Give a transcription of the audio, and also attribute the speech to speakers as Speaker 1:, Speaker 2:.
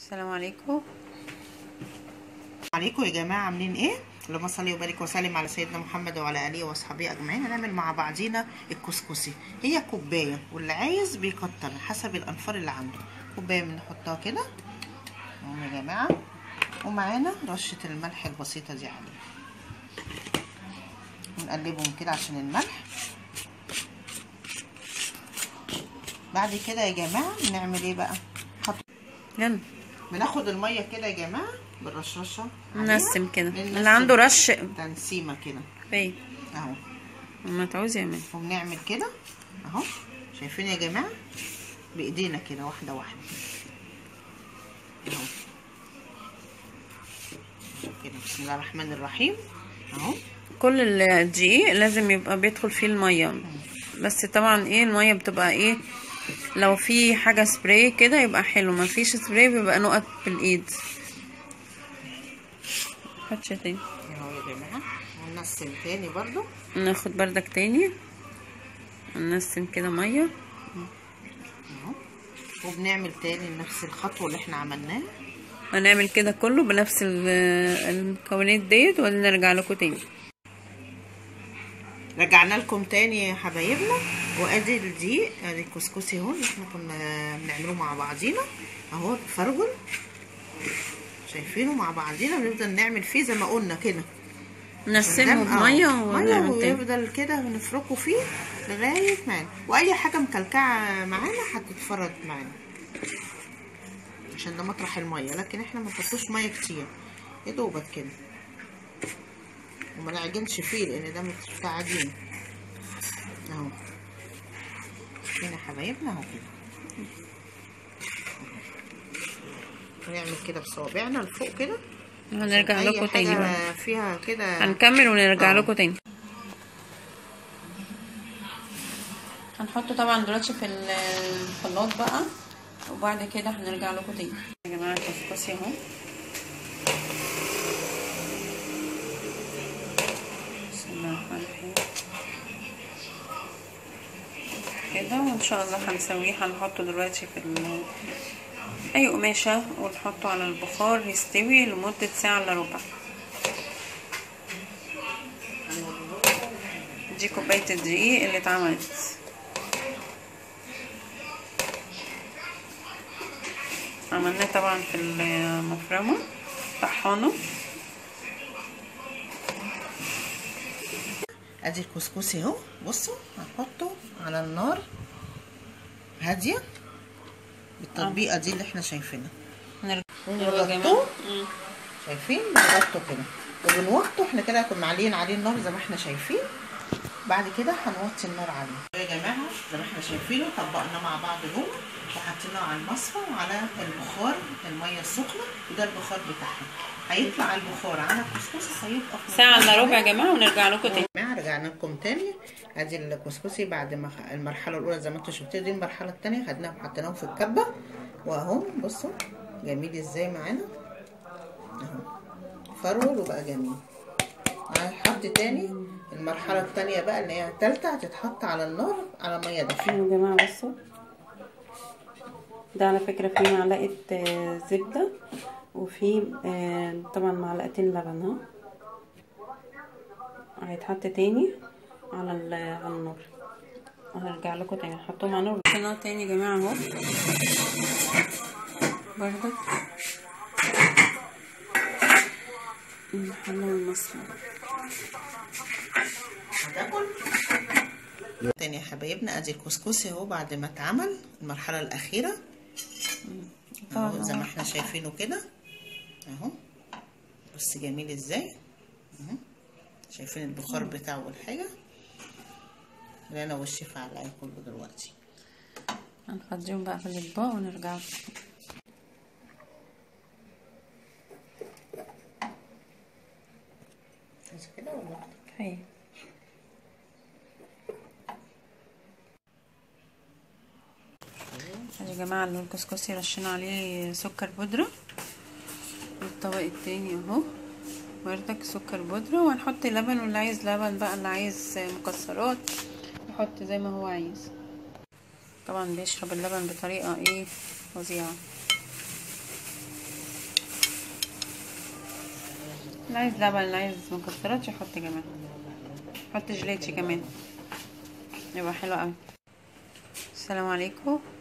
Speaker 1: السلام عليكم
Speaker 2: عليكم يا جماعه عاملين ايه اللهم صل وبارك وسلم على سيدنا محمد وعلى اله واصحابه اجمعين هنعمل مع بعضينا الكسكسي هي كوبايه واللي عايز بيكتر حسب الانفار اللي عنده كوبايه بنحطها كده اهو يا جماعه ومعانا رشه الملح البسيطه دي عليه ونقلبهم كده عشان الملح بعد كده يا جماعه بنعمل ايه بقى حط
Speaker 1: يلا
Speaker 2: بناخد الميه كده يا جماعه بالرشاشه عليها.
Speaker 1: ننسم كده
Speaker 2: بننسم
Speaker 1: اللي عنده رش
Speaker 2: تنسيمه كده
Speaker 1: باين
Speaker 2: اهو
Speaker 1: ما تعوز يعمل
Speaker 2: وبنعمل كده اهو شايفين يا جماعه بايدينا كده واحده واحده اهو كده بسم الله الرحمن الرحيم اهو
Speaker 1: كل الدقيق لازم يبقى بيدخل فيه الميه بس طبعا ايه الميه بتبقى ايه لو في حاجه سبراي كده يبقى حلو ما فيش سبراي بيبقى نقط بالايد حطش تاني
Speaker 2: اهو يا جماعه وننسم تاني برضو
Speaker 1: ناخد بردك تاني وننسم كده ميه
Speaker 2: اهو وبنعمل تاني نفس الخطوه اللي احنا عملناها
Speaker 1: هنعمل كده كله بنفس ال- المكونات ديت ونرجع لكم تاني
Speaker 2: رجعنا لكم تاني يا حبايبنا وادي الدقيق ادي الكسكسي اهو اللي احنا كنا بنعمله مع بعضينا اهو فرغل شايفينه مع بعضينا بنفضل نعمل فيه زي ما قلنا كده
Speaker 1: نسمه
Speaker 2: قدام- آه،
Speaker 1: بميه
Speaker 2: ميه
Speaker 1: ونعمل تاني
Speaker 2: ويفضل كده ونفركه فيه لغايه معانا واي حاجه مكلكعه معانا هتتفرد معانا عشان ده مطرح الميه لكن احنا ما نحطوش ميه كتير يا دوبك كده وما نعجنش فيه لان ده مش بتاع عجين اهو هنا يا حبايبنا اهو كده ونعمل كده بصوابعنا لفوق كده
Speaker 1: هنرجع
Speaker 2: أي
Speaker 1: لكم تاني بقى.
Speaker 2: حاجة فيها كده
Speaker 1: هنكمل ونرجع
Speaker 2: آه.
Speaker 1: لكم تاني هنحطه طبعا دلوقتي في الخلاط بقى وبعد كده هنرجع لكم تاني يا جماعه الكسكسي اهو بسم الله الرحمن الرحيم كده وان شاء الله هنسويه هنحطه دلوقتي في ال- اي قماشه ونحطه على البخار يستوي لمده ساعه الا ربع دي كوباية الدقيق اللي اتعملت عملناه طبعا في المفرمة طحانه
Speaker 2: ادي الكسكسي اهو بصوا هنحطه على النار هاديه بالتطبيقه دي اللي احنا شايفينها
Speaker 1: نرجع
Speaker 2: ونغطوه شايفين بنغطه كده وبنوطه احنا كده كنا معلين عليه النار زي ما احنا شايفين بعد كده هنوطي النار عليه يا جماعه زي ما احنا شايفينه طبقناه مع بعض جوه وحطيناه على المصفى وعلى البخار الميه السخنه وده البخار بتاعها هيطلع على البخار على الكسكسي هيبقى في
Speaker 1: ساعة
Speaker 2: مرحلة
Speaker 1: الا ربع يا جماعة ونرجع لكم تاني
Speaker 2: جماعه رجعنا لكم تاني ادي الكسكسي بعد ما خ- المرحله الاولى زي ما انتم شفتوا دي المرحله الثانيه خدناهم حطيناهم في الكبه واهو بصوا جميل ازاي معانا اهو فرول وبقى جميل هنحط تاني المرحله الثانيه بقى اللي هي الثالثه هتتحط على النار على ميه دافيه
Speaker 1: يا جماعة بصوا ده على فكرة فيه معلقة آه، زبدة وفي آه، طبعا معلقتين لبن ها هيتحط تاني على ال- على النار وهرجع لكم تاني هحطهم على النار حطيناه تاني يا جماعة اهو برضك الحلة والمصفى
Speaker 2: هتاكل تاني يا حبايبنا ادي الكسكسي اهو بعد ما اتعمل المرحله الاخيره اهو زي ما احنا شايفينه كده اهو بص جميل ازاي اهو شايفين البخار بتاعه والحاجه اللي انا والشيف على كله دلوقتي
Speaker 1: هنفضيهم بقى في الاطباق ونرجع لكم.
Speaker 2: بس كده ولا
Speaker 1: هي يا جماعة اللي الكسكسي رشينا عليه سكر بودرة والطبق التاني اهو بردك سكر بودرة وهنحط لبن واللي عايز لبن بقى اللي عايز مكسرات يحط زي ما هو عايز طبعا بيشرب اللبن بطريقة ايه فظيعة اللي عايز لبن اللي عايز مكسرات يحط كمان حط جليتشي كمان يبقى حلو قوي السلام عليكم